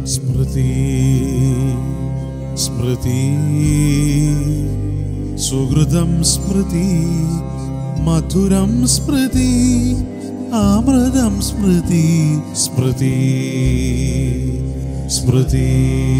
സ്മൃതി സ്മൃതി സുഹൃതം സ്മൃതി മധുരം സ്മൃതി അമൃതം സ്മൃതി സ്മൃതി സ്മൃതി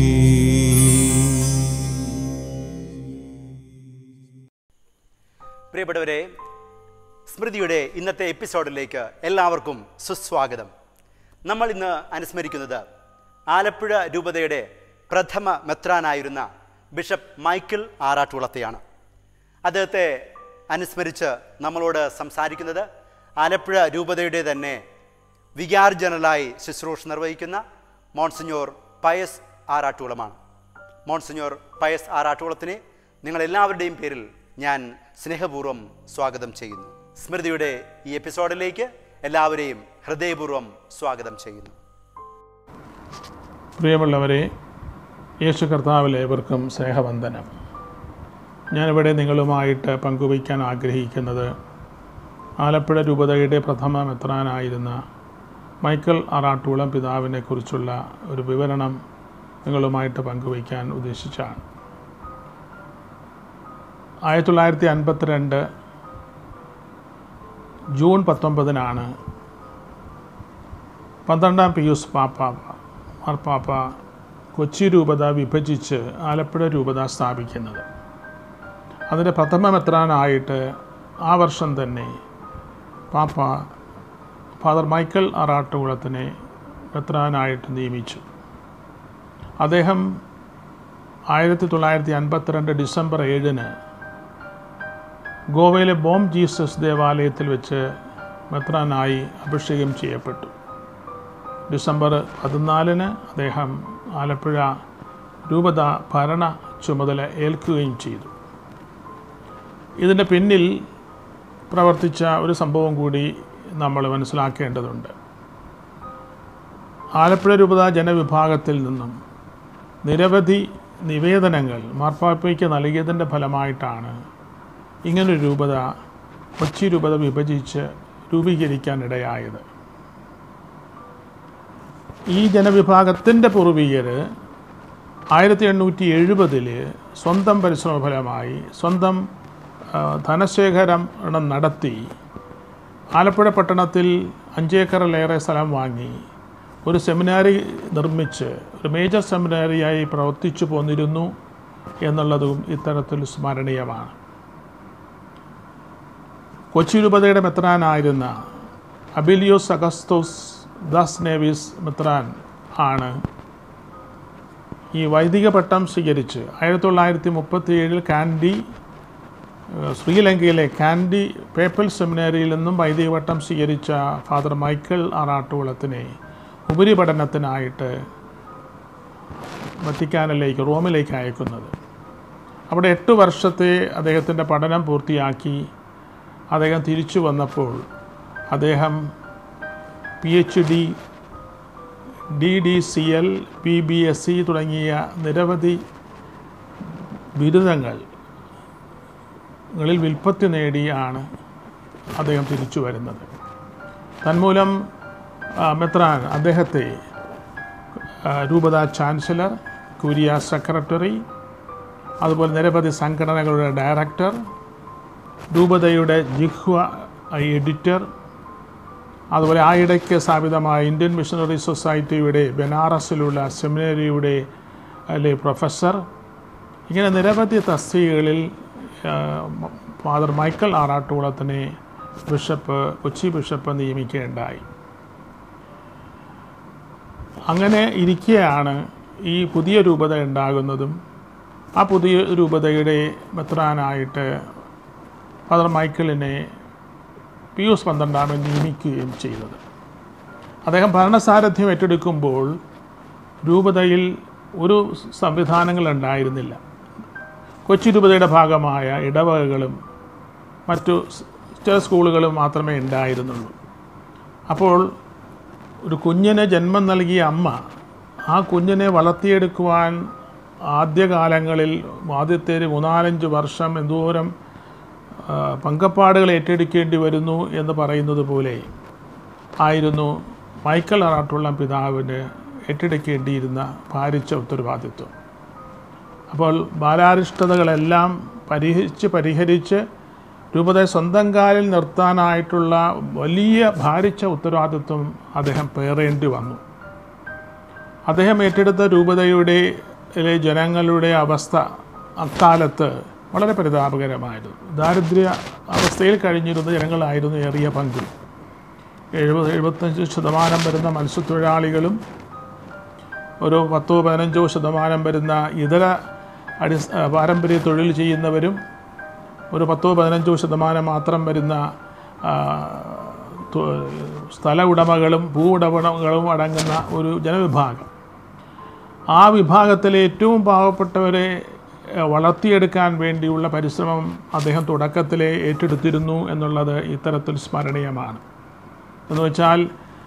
പ്രിയപ്പെട്ടവരെ സ്മൃതിയുടെ ഇന്നത്തെ എപ്പിസോഡിലേക്ക് എല്ലാവർക്കും സുസ്വാഗതം നമ്മൾ ഇന്ന് അനുസ്മരിക്കുന്നത് ആലപ്പുഴ രൂപതയുടെ പ്രഥമ മെത്രാനായിരുന്ന ബിഷപ്പ് മൈക്കിൾ ആറാട്ടുളത്തെയാണ് അദ്ദേഹത്തെ അനുസ്മരിച്ച് നമ്മളോട് സംസാരിക്കുന്നത് ആലപ്പുഴ രൂപതയുടെ തന്നെ വികാർ ജനറലായി ശുശ്രൂഷ നിർവഹിക്കുന്ന മോൺസിഞ്ഞോർ പയസ് ആറാട്ടുളമാണ് മോൺസിഞ്ഞോർ പയസ് ആറാട്ടുളത്തിനെ നിങ്ങളെല്ലാവരുടെയും പേരിൽ ഞാൻ സ്നേഹപൂർവ്വം സ്വാഗതം ചെയ്യുന്നു സ്മൃതിയുടെ ഈ എപ്പിസോഡിലേക്ക് എല്ലാവരെയും ഹൃദയപൂർവ്വം സ്വാഗതം ചെയ്യുന്നു പ്രിയമുള്ളവരെ യേശു കർത്താവിലെ ഏവർക്കും സ്നേഹവന്ദനം ഞാനിവിടെ നിങ്ങളുമായിട്ട് പങ്കുവയ്ക്കാൻ ആഗ്രഹിക്കുന്നത് ആലപ്പുഴ രൂപതയുടെ പ്രഥമ മെത്രാനായിരുന്ന മൈക്കൽ അറാട്ടൂളം പിതാവിനെ കുറിച്ചുള്ള ഒരു വിവരണം നിങ്ങളുമായിട്ട് പങ്കുവയ്ക്കാൻ ഉദ്ദേശിച്ചാണ് ആയിരത്തി തൊള്ളായിരത്തി അൻപത്തിരണ്ട് ജൂൺ പത്തൊമ്പതിനാണ് പന്ത്രണ്ടാം പിയൂസ് പാപ്പ മാർപ്പാപ്പ കൊച്ചി രൂപത വിഭജിച്ച് ആലപ്പുഴ രൂപത സ്ഥാപിക്കുന്നത് അതിൻ്റെ പ്രഥമ മെത്രാനായിട്ട് ആ വർഷം തന്നെ പാപ്പ ഫാദർ മൈക്കൽ അറാട്ടുകുളത്തിനെ മെത്രാനായിട്ട് നിയമിച്ചു അദ്ദേഹം ആയിരത്തി തൊള്ളായിരത്തി അൻപത്തിരണ്ട് ഡിസംബർ ഏഴിന് ഗോവയിലെ ബോം ജീസസ് ദേവാലയത്തിൽ വെച്ച് മെത്രാനായി അഭിഷേകം ചെയ്യപ്പെട്ടു ഡിസംബർ പതിനാലിന് അദ്ദേഹം ആലപ്പുഴ രൂപത ഭരണ ചുമതല ഏൽക്കുകയും ചെയ്തു ഇതിൻ്റെ പിന്നിൽ പ്രവർത്തിച്ച ഒരു സംഭവം കൂടി നമ്മൾ മനസ്സിലാക്കേണ്ടതുണ്ട് ആലപ്പുഴ രൂപത ജനവിഭാഗത്തിൽ നിന്നും നിരവധി നിവേദനങ്ങൾ മാർപ്പാപ്പയ്ക്ക് നൽകിയതിൻ്റെ ഫലമായിട്ടാണ് ഇങ്ങനൊരു രൂപത കൊച്ചി രൂപത വിഭജിച്ച് രൂപീകരിക്കാനിടയായത് ഈ ജനവിഭാഗത്തിൻ്റെ പൂർവികർ ആയിരത്തി എണ്ണൂറ്റി എഴുപതിൽ സ്വന്തം പരിശ്രമഫലമായി സ്വന്തം ആ, ധനശേഖരണം നടത്തി ആലപ്പുഴ പട്ടണത്തിൽ അഞ്ചേക്കറിലേറെ സ്ഥലം വാങ്ങി ഒരു സെമിനാരി നിർമ്മിച്ച് ഒരു മേജർ സെമിനാരിയായി പ്രവർത്തിച്ചു പോന്നിരുന്നു എന്നുള്ളതും ഇത്തരത്തിൽ സ്മരണീയമാണ് കൊച്ചി രൂപതയുടെ മെത്രാനായിരുന്ന അബിലിയോസ് അഗസ്തോസ് ദാസ് നേവിസ് മെത്രാൻ ആണ് ഈ വൈദിക പട്ടം സ്വീകരിച്ച് ആയിരത്തി തൊള്ളായിരത്തി മുപ്പത്തി ഏഴിൽ കാൻഡി ഏഹ്, ശ്രീലങ്കയിലെ കാൻഡി പേപ്പൽ സെമിനാരിയിൽ നിന്നും വൈദിക പട്ടം സ്വീകരിച്ച ഫാദർ മൈക്കിൾ ആറാട്ടുകുളത്തിനെ ഉപരിപഠനത്തിനായിട്ട് വത്തിക്കാനിലേക്ക് റോമിലേക്ക് അയക്കുന്നത് അവിടെ എട്ട് വർഷത്തെ അദ്ദേഹത്തിൻ്റെ പഠനം പൂർത്തിയാക്കി അദ്ദേഹം തിരിച്ചു വന്നപ്പോൾ അദ്ദേഹം P H D D D C L P B S C തുടങ്ങിയ നിരവധി ബിരുദങ്ങൾ ങ്ങളിൽ വിൽപ്പത്തി നേടിയാണ് അദ്ദേഹം തിരിച്ചു വരുന്നത് തന്മൂലം ആ, മെത്രാൻ അദ്ദേഹത്തെ ആ, രൂപത ചാൻസലർ കുരിയ സെക്രട്ടറി അതുപോലെ നിരവധി സംഘടനകളുടെ ഡയറക്ടർ രൂപതയുടെ ജിഹ്വ എഡിറ്റർ അതുപോലെ ആ ഇടയ്ക്ക് സ്ഥാപിതമായ ഇന്ത്യൻ മിഷണറി സൊസൈറ്റിയുടെ ബനാറസിലുള്ള സെമിനറിയുടെ അല്ലെ പ്രൊഫസർ ഇങ്ങനെ നിരവധി തസ്തികകളിൽ ആ, മ- ഫാദർ മൈക്കൽ ആറാട്ടുകുളത്തിനെ ബിഷപ്പ് കൊച്ചി ബിഷപ്പ് നിയമിക്കുകയുണ്ടായി അങ്ങനെ ഇരിക്കെയാണ് ഈ പുതിയ രൂപത ഉണ്ടാകുന്നതും ആ പുതിയ രൂപതയുടെ മെത്രാനായിട്ട് ഫാദർ മൈക്കിളിനെ പിയൂസ് പന്ത്രണ്ടാമൻ നിയമിക്കുകയും ചെയ്തത് അദ്ദേഹം ഭരണസാരഥ്യം ഏറ്റെടുക്കുമ്പോൾ രൂപതയിൽ ഒരു സംവിധാനങ്ങൾ ഉണ്ടായിരുന്നില്ല കൊച്ചി രൂപതയുടെ ഭാഗമായ ഇടവകകളും മറ്റു സ് ചില സ്കൂളുകളും മാത്രമേ ഉണ്ടായിരുന്നുള്ളൂ അപ്പോൾ ഒരു കുഞ്ഞിന് ജന്മം നൽകിയ അമ്മ ആ കുഞ്ഞിനെ വളർത്തിയെടുക്കുവാൻ ആദ്യകാലങ്ങളിൽ ആദ്യത്തെ ഒരു മൂന്നാലഞ്ച് വർഷം എന്തോരം ആ, പങ്കപ്പാടുകൾ ഏറ്റെടുക്കേണ്ടി വരുന്നു എന്ന് പറയുന്നത് പോലെ ആയിരുന്നു മൈക്കൽ അറാട്ടുള്ള പിതാവിന് ഏറ്റെടുക്കേണ്ടിയിരുന്ന ഭാരിച്ച ഉത്തരവാദിത്വം അപ്പോൾ ബാലാരിഷ്ടതകളെല്ലാം പരിഹരിച്ച് പരിഹരിച്ച് രൂപതയെ സ്വന്തം കാലിൽ നിർത്താനായിട്ടുള്ള വലിയ ഭാരിച്ച ഉത്തരവാദിത്വം അദ്ദേഹം പേറേണ്ടി വന്നു അദ്ദേഹം ഏറ്റെടുത്ത രൂപതയുടെ ലെ ജനങ്ങളുടെ അവസ്ഥ അക്കാലത്ത് വളരെ പരിതാപകരമായിരുന്നു ദാരിദ്ര്യ അവസ്ഥയിൽ കഴിഞ്ഞിരുന്ന ജനങ്ങളായിരുന്നു ഏറിയ പങ്കും എഴുപത് എഴുപത്തഞ്ച് ശതമാനം വരുന്ന മത്സ്യത്തൊഴിലാളികളും ഒരു പത്തോ പതിനഞ്ചോ ശതമാനം വരുന്ന ഇതര അടി പാരമ്പര്യ തൊഴിൽ ചെയ്യുന്നവരും ഒരു പത്തോ പതിനഞ്ചോ ശതമാനം മാത്രം വരുന്ന ആ, തു- സ്ഥല ഉടമകളും ഭൂ ഉടമകളും അടങ്ങുന്ന ഒരു ജനവിഭാഗം ആ വിഭാഗത്തിലെ ഏറ്റവും പാവപ്പെട്ടവരെ എഹ്, വളർത്തിയെടുക്കാൻ വേണ്ടിയുള്ള പരിശ്രമം അദ്ദേഹം തുടക്കത്തിലെ ഏറ്റെടുത്തിരുന്നു എന്നുള്ളത് ഇത്തരത്തിൽ സ്മരണീയമാണ് എന്ന് വെച്ചാൽ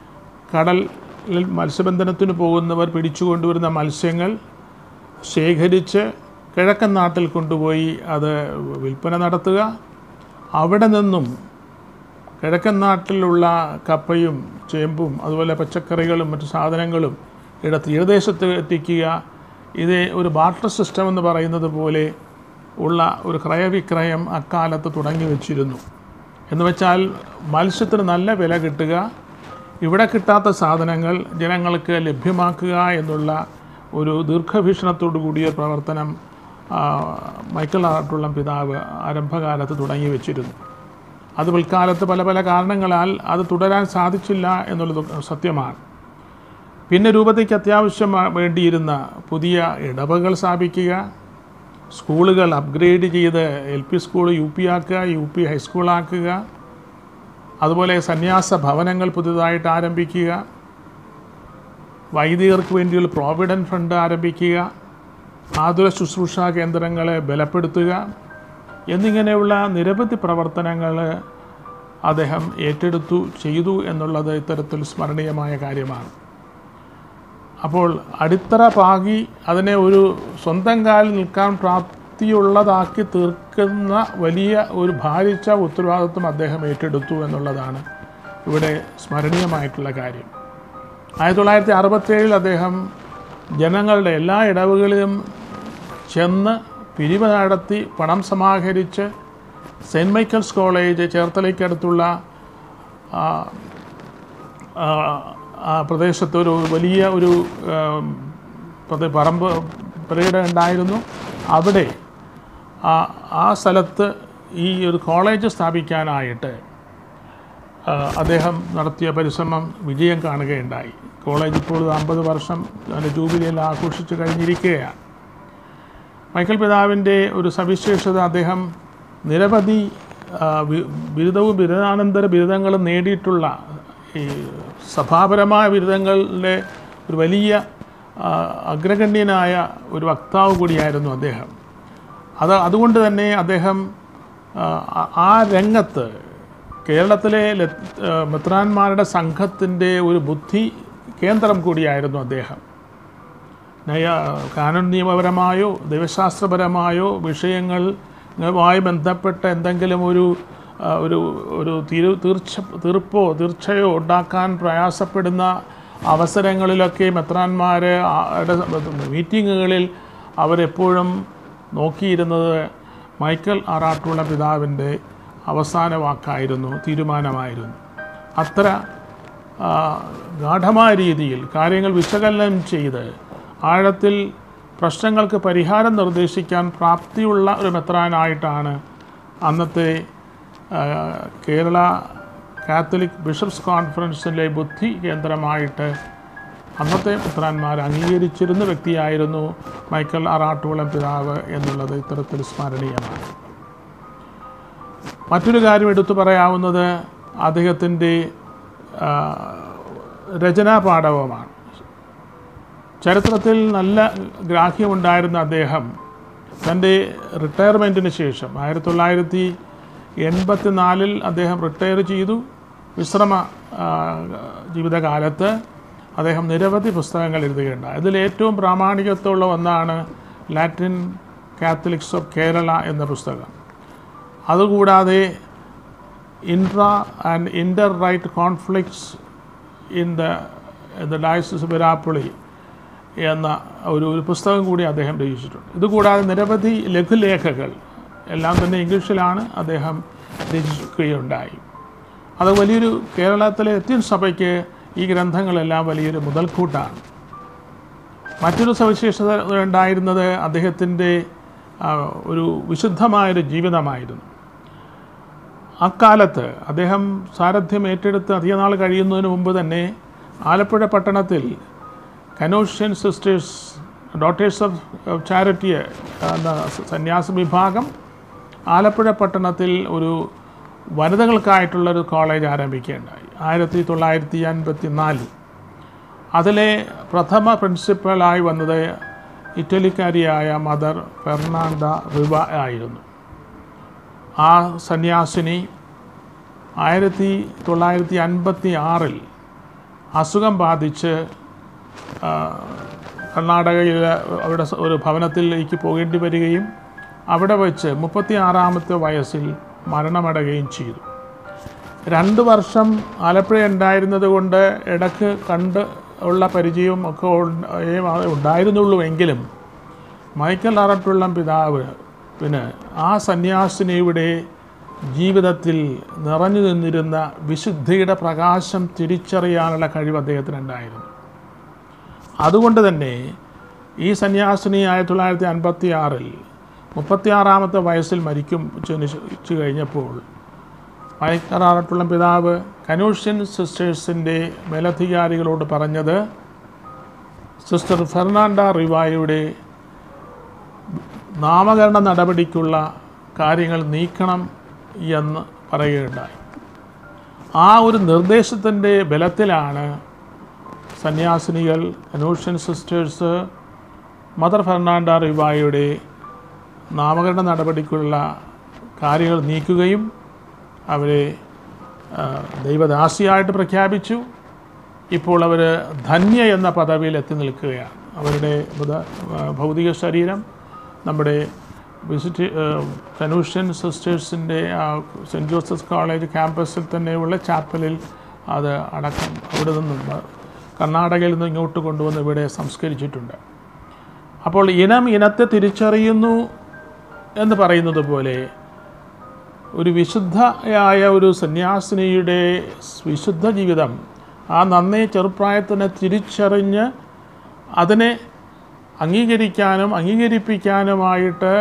കടലിൽ മത്സ്യബന്ധനത്തിന് പോകുന്നവർ പിടിച്ചു കൊണ്ടുവരുന്ന മത്സ്യങ്ങൾ ശേഖരിച്ച് കിഴക്കൻ നാട്ടിൽ കൊണ്ടുപോയി അത് വിൽപ്പന നടത്തുക അവിടെ നിന്നും കിഴക്കൻ നാട്ടിലുള്ള കപ്പയും ചേമ്പും അതുപോലെ പച്ചക്കറികളും മറ്റു സാധനങ്ങളും ഇവിടെ തീരദേശത്ത് എത്തിക്കുക ഇത് ഒരു ബാർട്ടർ സിസ്റ്റം എന്ന് പറയുന്നത് പോലെ ഉള്ള ഒരു ക്രയവിക്രയം അക്കാലത്ത് തുടങ്ങി വച്ചിരുന്നു എന്ന് വെച്ചാൽ മത്സ്യത്തിന് നല്ല വില കിട്ടുക ഇവിടെ കിട്ടാത്ത സാധനങ്ങൾ ജനങ്ങൾക്ക് ലഭ്യമാക്കുക എന്നുള്ള ഒരു ദീർഘവീക്ഷണത്തോടു കൂടിയ പ്രവർത്തനം ആ, മൈക്കിൾ ആട്ടുള്ളം പിതാവ് ആരംഭകാലത്ത് തുടങ്ങി വെച്ചിരുന്നു അത് പിൽക്കാലത്ത് പല പല കാരണങ്ങളാൽ അത് തുടരാൻ സാധിച്ചില്ല എന്നുള്ളത് സത്യമാണ് പിന്നെ രൂപതയ്ക്ക് അത്യാവശ്യം വേണ്ടിയിരുന്ന പുതിയ ഇടവകൾ സ്ഥാപിക്കുക സ്കൂളുകൾ അപ്ഗ്രേഡ് ചെയ്ത് L P school U P ആക്കുക യു പി ഹൈസ്കൂളാക്കുക അതുപോലെ സന്യാസ ഭവനങ്ങൾ പുതുതായിട്ട് ആരംഭിക്കുക വൈദികർക്ക് വേണ്ടിയുള്ള പ്രോവിഡൻറ്റ് ഫണ്ട് ആരംഭിക്കുക ആതുര ശുശ്രൂഷാ കേന്ദ്രങ്ങളെ ബലപ്പെടുത്തുക എന്നിങ്ങനെയുള്ള നിരവധി പ്രവർത്തനങ്ങൾ അദ്ദേഹം ഏറ്റെടുത്തു ചെയ്തു എന്നുള്ളത് ഇത്തരത്തിൽ സ്മരണീയമായ കാര്യമാണ് അപ്പോൾ അടിത്തറ പാകി അതിനെ ഒരു സ്വന്തം കാലിൽ നിൽക്കാൻ പ്രാപ്തിയുള്ളതാക്കി തീർക്കുന്ന വലിയ ഒരു ഭാരിച്ച ഉത്തരവാദിത്വം അദ്ദേഹം ഏറ്റെടുത്തു എന്നുള്ളതാണ് ഇവിടെ സ്മരണീയമായിട്ടുള്ള കാര്യം ആയിരത്തി തൊള്ളായിരത്തി അറുപത്തേഴിൽ അദ്ദേഹം ജനങ്ങളുടെ എല്ലാ ഇടവുകളിലും ചെന്ന് പിരിവ് നടത്തി പണം സമാഹരിച്ച് സെൻറ്റ് മൈക്കിൾസ് കോളേജ് ചേർത്തലയ്ക്കടുത്തുള്ള ആ, ആ, ആ പ്രദേശത്ത് ഒരു വലിയ ഒരു ആം, പ്രദേ- പറമ്പ് പുരയിടം ഉണ്ടായിരുന്നു അവിടെ ആ ആ സ്ഥലത്ത് ഈ ഒരു കോളേജ് സ്ഥാപിക്കാനായിട്ട് ആ, അദ്ദേഹം നടത്തിയ പരിശ്രമം വിജയം കാണുകയുണ്ടായി കോളേജ് ഇപ്പോൾ അമ്പത് വർഷം അതിൻ്റെ ജൂബിലിയിൽ ആഘോഷിച്ച് കഴിഞ്ഞിരിക്കുകയാണ് മൈക്കൽ പിതാവിൻ്റെ ഒരു സവിശേഷത അദ്ദേഹം നിരവധി ആ, ബി- ബിരുദവും ബിരുദാനന്തര ബിരുദങ്ങളും നേടിയിട്ടുള്ള ഈ സഭാപരമായ ബിരുദങ്ങളുടെ ഒരു വലിയ ആ, അഗ്രഗണ്യനായ ഒരു വക്താവ് കൂടിയായിരുന്നു അദ്ദേഹം അത് അതുകൊണ്ട് തന്നെ അദ്ദേഹം ആ, ആ- ആ രംഗത്ത് കേരളത്തിലെ ലെ- ആ, മെത്രാന്മാരുടെ സംഘത്തിൻ്റെ ഒരു ബുദ്ധി കേന്ദ്രം കൂടിയായിരുന്നു അദ്ദേഹം നയ കാനൂൺ നിയമപരമായോ ദൈവശാസ്ത്രപരമായോ വിഷയങ്ങളുമായി ബന്ധപ്പെട്ട എന്തെങ്കിലും ഒരു ആ, ഒരു ഒരു തീരു തീർച്ച തീർപ്പോ തീർച്ചയോ ഉണ്ടാക്കാൻ പ്രയാസപ്പെടുന്ന അവസരങ്ങളിലൊക്കെ മെത്രാന്മാർ മീറ്റിങ്ങുകളിൽ അവരെപ്പോഴും നോക്കിയിരുന്നത് മൈക്കൽ ആറാട്ടുള്ള പിതാവിൻ്റെ അവസാന വാക്കായിരുന്നു തീരുമാനമായിരുന്നു അത്ര ആ, ഗാഠമായ രീതിയിൽ കാര്യങ്ങൾ വിശകലനം ചെയ്ത് ആഴത്തിൽ പ്രശ്നങ്ങൾക്ക് പരിഹാരം നിർദ്ദേശിക്കാൻ പ്രാപ്തിയുള്ള ഒരു മെത്രാനായിട്ടാണ് അന്നത്തെ ആ, കേരള കാത്തലിക് ബിഷപ്സ് കോൺഫറൻസിലെ ബുദ്ധി കേന്ദ്രമായിട്ട് അന്നത്തെ പുത്രന്മാർ അംഗീകരിച്ചിരുന്ന വ്യക്തിയായിരുന്നു മൈക്കൽ അറാട്ടുകുളം പിതാവ് എന്നുള്ളത് ഇത്തരത്തിൽ സ്മരണീയമാണ് മറ്റൊരു കാര്യം എടുത്തു പറയാവുന്നത് അദ്ദേഹത്തിൻ്റെ ആ, രചനാ പാഠവമാണ് ചരിത്രത്തിൽ നല്ല ഗ്രാഹ്യമുണ്ടായിരുന്ന അദ്ദേഹം തൻ്റെ റിട്ടയർമെൻറ്റിന് ശേഷം ആയിരത്തി തൊള്ളായിരത്തി എൺപത്തി നാലിൽ അദ്ദേഹം റിട്ടയർ ചെയ്തു വിശ്രമ ആ, ജീവിതകാലത്ത് അദ്ദേഹം നിരവധി പുസ്തകങ്ങൾ എഴുതുകയുണ്ടായി അതിൽ ഏറ്റവും പ്രാമാണികത്വമുള്ള ഒന്നാണ് ലാറ്റിൻ കാത്തലിക്സ് ഓഫ് കേരള എന്ന പുസ്തകം അതുകൂടാതെ intra and inter rite conflicts in the the diocese Verapoly എന്ന ഒരു ഒരു പുസ്തകം കൂടി അദ്ദേഹം രചിച്ചിട്ടുണ്ട് ഇതുകൂടാതെ നിരവധി ലഘുലേഖകൾ എല്ലാം തന്നെ ഇംഗ്ലീഷിലാണ് അദ്ദേഹം രചിക്കുകയുണ്ടായി അത് വലിയൊരു കേരളത്തിലെ എത്തിയൻ സഭയ്ക്ക് ഈ ഗ്രന്ഥങ്ങളെല്ലാം വലിയൊരു മുതൽക്കൂട്ടാണ് മറ്റൊരു സവിശേഷത ഉണ്ടായിരുന്നത് അദ്ദേഹത്തിൻ്റെ ആ, ഒരു വിശുദ്ധമായൊരു ജീവിതമായിരുന്നു അക്കാലത്ത് അദ്ദേഹം സാരഥ്യം ഏറ്റെടുത്ത് അധിക നാൾ കഴിയുന്നതിന് മുമ്പ് തന്നെ ആലപ്പുഴ പട്ടണത്തിൽ Canossian sisters daughters of charity എന്ന സന്യാസ വിഭാഗം ആലപ്പുഴ പട്ടണത്തിൽ ഒരു വനിതകൾക്കായിട്ടുള്ളൊരു കോളേജ് ആരംഭിക്കുകയുണ്ടായി ആയിരത്തി തൊള്ളായിരത്തി അൻപത്തി നാലിൽ അതിലെ പ്രഥമ പ്രിൻസിപ്പലായി വന്നത് ഇറ്റലിക്കാരിയായ മദർ ഫെർണാണ്ട റിവ ആയിരുന്നു ആ സന്യാസിനി ആയിരത്തി തൊള്ളായിരത്തി അൻപത്തി ആറിൽ അസുഖം ബാധിച്ച് ആ, കർണാടകയിലെ അവിടെ സ- ഒരു ഭവനത്തിലേക്ക് പോകേണ്ടി വരികയും അവിടെ വെച്ച് മുപ്പത്തി ആറാമത്തെ വയസ്സിൽ മരണമടയുകയും ചെയ്തു രണ്ട് വർഷം ആലപ്പുഴ ഉണ്ടായിരുന്നത് കൊണ്ട് ഇടക്ക് കണ്ട് ഉള്ള പരിചയവും ഒക്കെ ഉണ്ട- ഏ ഉണ്ടായിരുന്നുള്ളൂ എങ്കിലും മൈക്കൽ അറട്ടുള്ളം പിതാവ് പിന്നെ ആ സന്യാസിനിയുടെ ജീവിതത്തിൽ നിറഞ്ഞു നിന്നിരുന്ന വിശുദ്ധിയുടെ പ്രകാശം തിരിച്ചറിയാനുള്ള കഴിവ് അദ്ദേഹത്തിനുണ്ടായിരുന്നു അതുകൊണ്ട് തന്നെ ഈ സന്യാസിനി ആയിരത്തി തൊള്ളായിരത്തി അൻപത്തി ആറിൽ മുപ്പത്തിയാറാമത്തെ വയസ്സിൽ മരിക്കും ജനിച്ചു കഴിഞ്ഞപ്പോൾ മൈക്കറാറട്ടുള്ള പിതാവ് കനൂഷ്യൻ സിസ്റ്റേഴ്സിൻ്റെ മേലധികാരികളോട് പറഞ്ഞത് സിസ്റ്റർ ഫെർണാണ്ട റിവായുടെ നാമകരണ നടപടിക്കുള്ള കാര്യങ്ങൾ നീക്കണം എന്ന് പറയുകയുണ്ടായി ആ ഒരു നിർദ്ദേശത്തിൻ്റെ ബലത്തിലാണ് സന്യാസിനികൾ കനൂഷ്യൻ സിസ്റ്റേഴ്സ് മദർ ഫെർണാണ്ട റിവായുടെ നാമകരണ നടപടിക്കുള്ള കാര്യങ്ങൾ നീക്കുകയും അവരെ ആ, ദൈവദാസിയായിട്ട് പ്രഖ്യാപിച്ചു ഇപ്പോൾ അവർ ധന്യ എന്ന പദവിയിൽ എത്തി നിൽക്കുകയാണ് അവരുടെ ബുധ- ആ, ഭൗതിക ശരീരം നമ്മുടെ വിസിറ്റ് കനൂഷ്യൻ സിസ്റ്റേഴ്സിൻ്റെ സെൻറ്റ് ജോസഫ്സ് കോളേജ് ക്യാമ്പസിൽ തന്നെയുള്ള ചാപ്പലിൽ അത് അടക്കം അവിടെ നിന്നും ആ, കർണാടകയിൽ നിന്ന് ഇങ്ങോട്ട് കൊണ്ടുവന്ന് ഇവിടെ സംസ്കരിച്ചിട്ടുണ്ട് അപ്പോൾ ഇനം ഇനത്തെ തിരിച്ചറിയുന്നു എന്ന് പറയുന്നത് പോലെ ഒരു വിശുദ്ധയായ ഒരു സന്യാസിനിയുടെ വിശുദ്ധ ജീവിതം ആ നന്നേ ചെറുപ്രായത്തിനെ തിരിച്ചറിഞ്ഞ് അതിനെ അംഗീകരിക്കാനും അംഗീകരിപ്പിക്കാനുമായിട്ട്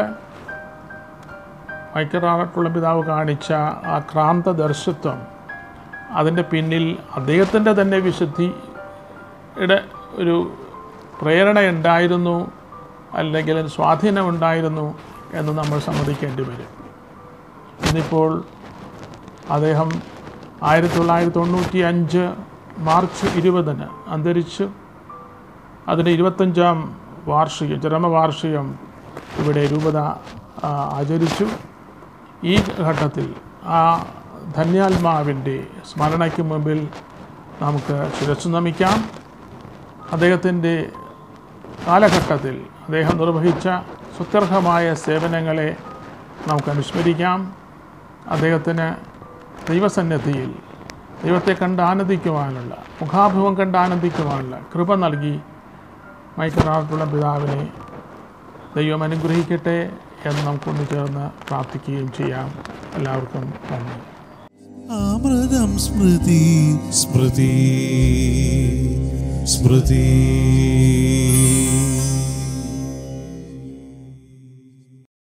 മൈക്കറാട്ടുള്ള പിതാവ് കാണിച്ച ആ ക്രാന്ത ദർശിത്വം അതിൻ്റെ പിന്നിൽ അദ്ദേഹത്തിൻ്റെ തന്നെ വിശുദ്ധിയുടെ ഒരു പ്രേരണ ഉണ്ടായിരുന്നു അല്ലെങ്കിൽ സ്വാധീനമുണ്ടായിരുന്നു എന്ന് നമ്മൾ സമ്മതിക്കേണ്ടി വരും ഇന്നിപ്പോൾ അദ്ദേഹം ആയിരത്തി തൊള്ളായിരത്തി തൊണ്ണൂറ്റി അഞ്ച് മാർച്ച് ഇരുപതിന് അന്തരിച്ചു അതിൻ്റെ ഇരുപത്തഞ്ചാം വാർഷികം ചരമവാർഷികം ഇവിടെ രൂപത ആ, ആചരിച്ചു ഈ ഘട്ടത്തിൽ ആ ധന്യാത്മാവിൻ്റെ സ്മരണയ്ക്ക് മുമ്പിൽ നമുക്ക് ശിരസ് നമിക്കാം അദ്ദേഹത്തിൻ്റെ കാലഘട്ടത്തിൽ അദ്ദേഹം നിർവഹിച്ച സുത്യർഹമായ സേവനങ്ങളെ നമുക്ക് അനുസ്മരിക്കാം അദ്ദേഹത്തിന് ദൈവസന്നിധിയിൽ ദൈവത്തെ കണ്ട് ആനന്ദിക്കുവാനുള്ള മുഖാഭിമുഖം കണ്ട് ആനന്ദിക്കുവാനുള്ള കൃപ നൽകി മൈക്കറാട്ടുള്ള പിതാവിനെ ദൈവം അനുഗ്രഹിക്കട്ടെ എന്ന് നമുക്കൊന്ന് ചേർന്ന് പ്രാർത്ഥിക്കുകയും ചെയ്യാം എല്ലാവർക്കും നന്ദി അമൃതം സ്മൃതി സ്മൃതി സ്മൃതി